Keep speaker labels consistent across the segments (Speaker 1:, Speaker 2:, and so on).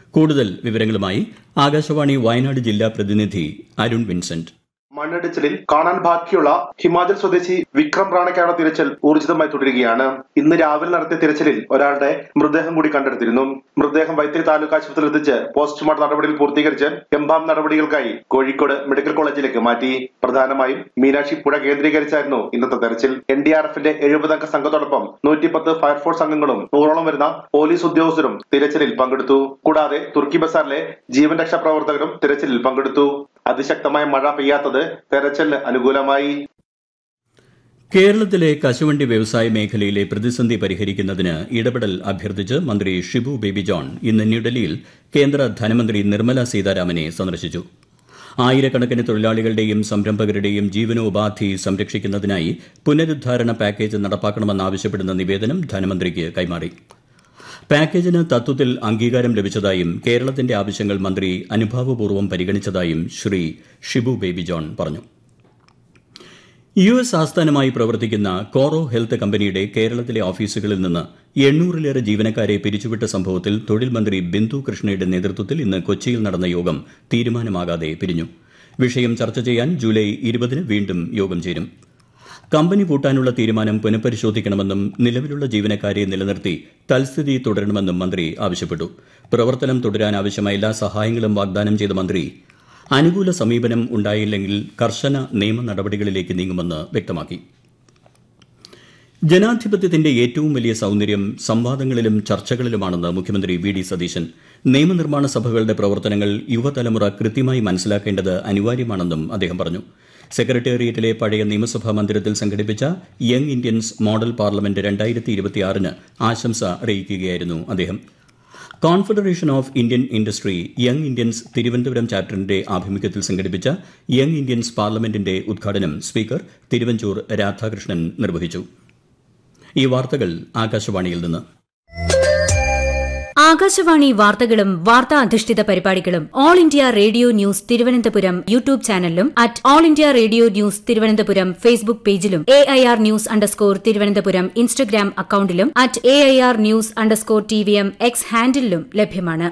Speaker 1: കൂടുതൽ വിവരങ്ങളുമായി ആകാശവാണി വയനാട് ജില്ലാ പ്രതിനിധി അരുൺ വിൻസെന്റ്
Speaker 2: മണ്ണിടിച്ചിലിൽ കാണാൻ ബാക്കിയുള്ള ഹിമാചൽ സ്വദേശി വിക്രം റാണയ്ക്കാണ് തിരച്ചിൽ ഊർജിതമായി തുടരുകയാണ് ഇന്ന് രാവിലെ നടത്തിയ തിരച്ചിലിൽ ഒരാളുടെ മൃതദേഹം കൂടി കണ്ടെടുത്തിരുന്നു മൃതദേഹം വൈത്തിരി താലൂക്ക് ആശുപത്രിയിൽ എത്തിച്ച് പോസ്റ്റ്മോർട്ടം നടപടികൾ പൂർത്തീകരിച്ച് എംബാം നടപടികൾക്കായി കോഴിക്കോട് മെഡിക്കൽ കോളേജിലേക്ക് മാറ്റി പ്രധാനമായും മീനാക്ഷി പുഴ കേന്ദ്രീകരിച്ചായിരുന്നു ഇന്നത്തെ തെരച്ചിൽ എൻ ഡി ആർ എഫിന്റെ എഴുപതംഗ സംഘത്തോടൊപ്പം നൂറ്റിപ്പത്ത് ഫയർഫോഴ്സ് അംഗങ്ങളും നൂറോളം വരുന്ന പോലീസ് ഉദ്യോഗസ്ഥരും തിരച്ചിലിൽ പങ്കെടുത്തു കൂടാതെ തുർക്കി ബസാറിലെ ജീവൻ രക്ഷാ പ്രവർത്തകരും തിരച്ചിലിൽ പങ്കെടുത്തു അതിശക്തമായ മഴ പെയ്യാത്തത് തെരച്ചിലിന് അനുകൂലമായി
Speaker 1: കേരളത്തിലെ കശുവണ്ടി വ്യവസായ മേഖലയിലെ പ്രതിസന്ധി പരിഹരിക്കുന്നതിന് ഇടപെടൽ അഭ്യർത്ഥിച്ച് മന്ത്രി ഷിബു ബേബി ജോൺ ഇന്ന് ന്യൂഡൽഹിയിൽ കേന്ദ്ര ധനമന്ത്രി നിർമ്മല സീതാരാമനെ സന്ദർശിച്ചു ആയിരക്കണക്കിന് തൊഴിലാളികളുടെയും സംരംഭകരുടെയും ജീവനോപാധി സംരക്ഷിക്കുന്നതിനായി പുനരുദ്ധാരണ പാക്കേജ് നടപ്പാക്കണമെന്നാവശ്യപ്പെടുന്ന നിവേദനം ധനമന്ത്രിക്ക് കൈമാറി പാക്കേജിന് തത്വത്തിൽ അംഗീകാരം ലഭിച്ചതായും കേരളത്തിന്റെ ആവശ്യങ്ങൾ മന്ത്രി അനുഭാവപൂർവ്വം പരിഗണിച്ചതായും ശ്രീ ഷിബു ബേബി ജോൺ പറഞ്ഞു യു എസ് ആസ്ഥാനമായി പ്രവർത്തിക്കുന്ന കോറോ ഹെൽത്ത് കമ്പനിയുടെ കേരളത്തിലെ ഓഫീസുകളിൽ നിന്ന് എണ്ണൂറിലേറെ ജീവനക്കാരെ പിരിച്ചുവിട്ട സംഭവത്തിൽ തൊഴിൽ മന്ത്രി ബിന്ദു കൃഷ്ണയുടെ നേതൃത്വത്തിൽ ഇന്ന് കൊച്ചിയിൽ നടന്ന യോഗം തീരുമാനമാകാതെ പിരിഞ്ഞു വിഷയം ചർച്ച ചെയ്യാൻ ജൂലൈ ഇരുപതിന് വീണ്ടും യോഗം ചേരും കമ്പനി പൂട്ടാനുള്ള തീരുമാനം പുനഃപരിശോധിക്കണമെന്നും നിലവിലുള്ള ജീവനക്കാരെ നിലനിർത്തി തൽസ്ഥിതി തുടരണമെന്നും മന്ത്രി ആവശ്യപ്പെട്ടു പ്രവർത്തനം തുടരാൻ ആവശ്യമായ എല്ലാ സഹായങ്ങളും വാഗ്ദാനം ചെയ്ത മന്ത്രി അനുകൂല സമീപനം ഉണ്ടായില്ലെങ്കിൽ കർശന നിയമ നടപടികളിലേക്ക് നീങ്ങുമെന്ന് വ്യക്തമാക്കി ജനാധിപത്യത്തിന്റെ ഏറ്റവും വലിയ സൌന്ദര്യം സംവാദങ്ങളിലും ചർച്ചകളിലുമാണെന്ന് മുഖ്യമന്ത്രി വി ഡി സതീശൻ നിയമനിർമ്മാണ സഭകളുടെ പ്രവർത്തനങ്ങൾ യുവതലമുറ കൃത്യമായി മനസ്സിലാക്കേണ്ടത് അനിവാര്യമാണെന്നും അദ്ദേഹം പറഞ്ഞു സെക്രട്ടേറിയറ്റിലെ പഴയ നിയമസഭാ മന്ദിരത്തിൽ സംഘടിപ്പിച്ച യങ് ഇന്ത്യൻസ് മോഡൽ പാർലമെന്റ് രണ്ടായിരത്തി ഇരുപത്തിയാറിന് ആശംസ അറിയിക്കുകയായിരുന്നു അദ്ദേഹം Confederation of Indian Industry young Indians Thiruvananthapuram ചാപ്റ്ററിന്റെ ആഭിമുഖ്യത്തിൽ സംഘടിപ്പിച്ച യങ് ഇന്ത്യൻസ് പാർലമെന്റിന്റെ ഉദ്ഘാടനം സ്പീക്കർ തിരുവഞ്ചൂർ രാധാകൃഷ്ണൻ നിർവഹിച്ചു ഈ വാർത്തകൾ ആകാശവാണിയിൽ നിന്ന്
Speaker 3: ആകാശവാണി വാർത്തകളും വാർത്താ അധിഷ്ഠിത പരിപാടികളും All India Radio news Thiruvananthapuram YouTube ചാനലിലും at All India Radio news Thiruvananthapuram Facebook പേജിലും A I R news underscore Thiruvananthapuram Instagram അക്കൌണ്ടിലും at A I R news underscore T V M X ഹാൻഡിലും ലഭ്യമാണ്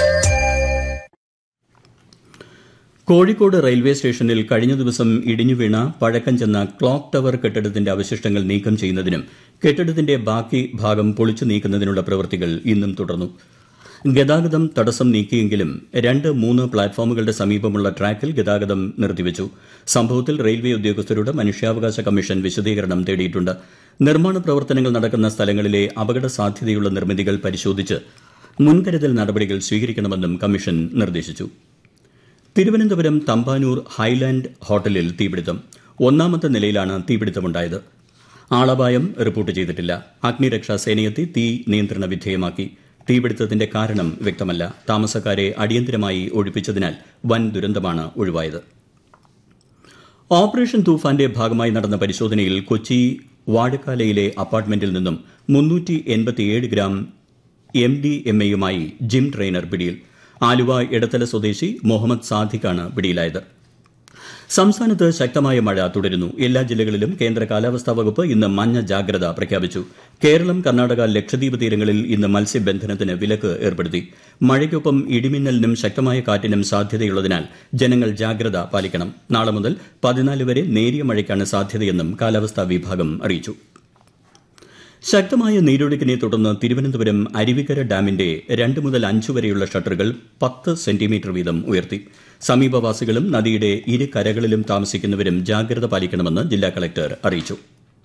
Speaker 1: കോഴിക്കോട് റെയിൽവേ സ്റ്റേഷനിൽ കഴിഞ്ഞ ദിവസം ഇടിഞ്ഞു വീണ പഴക്കം ചെന്ന ക്ലോക്ക് ടവർ കെട്ടിടത്തിന്റെ അവശിഷ്ടങ്ങൾ നീക്കം ചെയ്യുന്നതിനും കെട്ടിടത്തിന്റെ ബാക്കി ഭാഗം പൊളിച്ചു നീക്കുന്നതിനുള്ള പ്രവൃത്തികൾ ഇന്നും തുടർന്നു ഗതാഗതം തടസ്സം നീക്കിയെങ്കിലും രണ്ട് മൂന്ന് പ്ലാറ്റ്ഫോമുകളുടെ സമീപമുള്ള ട്രാക്കിൽ ഗതാഗതം നിർത്തിവച്ചു സംഭവത്തിൽ റെയിൽവേ ഉദ്യോഗസ്ഥരോട് മനുഷ്യാവകാശ കമ്മീഷൻ വിശദീകരണം തേടിയിട്ടുണ്ട് നിർമ്മാണ പ്രവർത്തനങ്ങൾ നടക്കുന്ന സ്ഥലങ്ങളിലെ അപകട സാധ്യതയുള്ള നിർമ്മിതികൾ പരിശോധിച്ച് മുൻകരുതൽ നടപടികൾ സ്വീകരിക്കണമെന്നും കമ്മീഷൻ നിർദ്ദേശിച്ചു തിരുവനന്തപുരം തമ്പാനൂർ ഹൈലാൻഡ് ഹോട്ടലിൽ തീപിടുത്തം ഒന്നാമത്തെ നിലയിലാണ് തീപിടുത്തമുണ്ടായത് ആളപായം റിപ്പോർട്ട് ചെയ്തിട്ടില്ല അഗ്നിരക്ഷാ സേനയെത്തി തീ നിയന്ത്രണ വിധേയമാക്കി തീപിടുത്തത്തിന്റെ കാരണം വ്യക്തമല്ല താമസക്കാരെ അടിയന്തരമായി ഒഴിപ്പിച്ചതിനാൽ വൻ ദുരന്തമാണ് ഒഴിവായത് ഓപ്പറേഷൻ തൂഫാന്റെ ഭാഗമായി നടന്ന പരിശോധനയിൽ കൊച്ചി വാഴക്കാലയിലെ അപ്പാർട്ട്മെന്റിൽ നിന്നും മുന്നൂറ്റി എൺപത്തിയേഴ് ഗ്രാം എം ഡി എം എയുമായി ജിം ട്രെയിനർ പിടിയിൽ ആലുവ ഇടത്തല സ്വദേശി മുഹമ്മദ് സാദിഖാണ് പിടിയിലായത് സംസ്ഥാനത്ത് ശക്തമായ മഴ തുടരുന്നു എല്ലാ ജില്ലകളിലും കേന്ദ്ര കാലാവസ്ഥാ വകുപ്പ് ഇന്ന് മഞ്ഞ ജാഗ്രത പ്രഖ്യാപിച്ചു കേരളം കർണാടക ലക്ഷദ്വീപ് തീരങ്ങളിൽ ഇന്ന് മത്സ്യബന്ധനത്തിന് വിലക്ക് ഏർപ്പെടുത്തി മഴയ്ക്കൊപ്പം ഇടിമിന്നലിനും ശക്തമായ കാറ്റിനും സാധ്യതയുള്ളതിനാൽ ജനങ്ങൾ ജാഗ്രത പാലിക്കണം നാളെ മുതൽ പതിനാല് വരെ നേരിയ മഴയ്ക്കാണ് സാധ്യതയെന്നും കാലാവസ്ഥാ വിഭാഗം അറിയിച്ചു ശക്തമായ നീരൊഴുക്കിനെ തുടർന്ന് തിരുവനന്തപുരം അരുവിക്കര ഡാമിന്റെ രണ്ട് മുതൽ അഞ്ച് വരെയുള്ള ഷട്ടറുകൾ പത്ത് സെന്റിമീറ്റർ വീതം ഉയർത്തി സമീപവാസികളും നദിയുടെ ഇരു കരകളിലും താമസിക്കുന്നവരും ജാഗ്രത പാലിക്കണമെന്ന് ജില്ലാ കളക്ടർ അറിയിച്ചു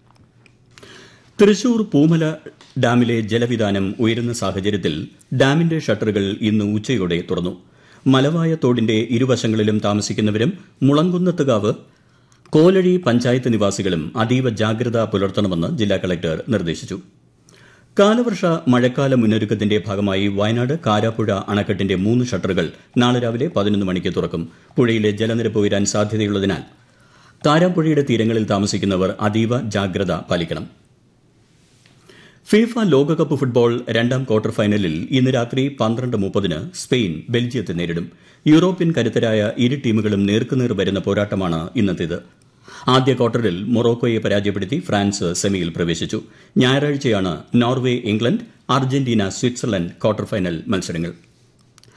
Speaker 1: തൃശൂർ പൂമല ഡാമിലെ ജലവിധാനം ഉയരുന്ന സാഹചര്യത്തിൽ ഡാമിന്റെ ഷട്ടറുകൾ ഇന്ന് ഉച്ചയോടെ തുറന്നു മലവായ തോടിന്റെ ഇരുവശങ്ങളിലും താമസിക്കുന്നവരും മുളങ്കുന്നത്തുകാവ് കോലഴി പഞ്ചായത്ത് നിവാസികളും അതീവ ജാഗ്രത പുലർത്തണമെന്ന് ജില്ലാ കളക്ടർ നിർദ്ദേശിച്ചു കാലവർഷ മഴക്കാല മുന്നൊരുക്കത്തിന്റെ ഭാഗമായി വയനാട് കാരാപ്പുഴ അണക്കെട്ടിന്റെ മൂന്ന് ഷട്ടറുകൾ നാളെ രാവിലെ പതിനൊന്ന് മണിക്ക് തുറക്കും പുഴയിലെ ജലനിരപ്പ് ഉയരാൻ സാധ്യതയുള്ളതിനാൽ കാരാപ്പുഴയുടെ തീരങ്ങളിൽ താമസിക്കുന്നവർ അതീവ ജാഗ്രത പാലിക്കണം ഫിഫ ലോകകപ്പ് ഫുട്ബോൾ രണ്ടാം ക്വാർട്ടർ ഫൈനലിൽ ഇന്ന് രാത്രി പന്ത്രണ്ട് മുപ്പതിന് സ്പെയിൻ ബെൽജിയത്തെ നേരിടും യൂറോപ്യൻ കരുത്തരായ ഇരു ടീമുകളും നേർക്കുനേർ വരുന്ന പോരാട്ടമാണ് ഇന്നത്തേത് ആദ്യ ക്വാർട്ടറിൽ മൊറോക്കോയെ പരാജയപ്പെടുത്തി ഫ്രാൻസ് സെമിയിൽ പ്രവേശിച്ചു ഞായറാഴ്ചയാണ് Norway England Argentina Switzerland quarter final മത്സരങ്ങൾ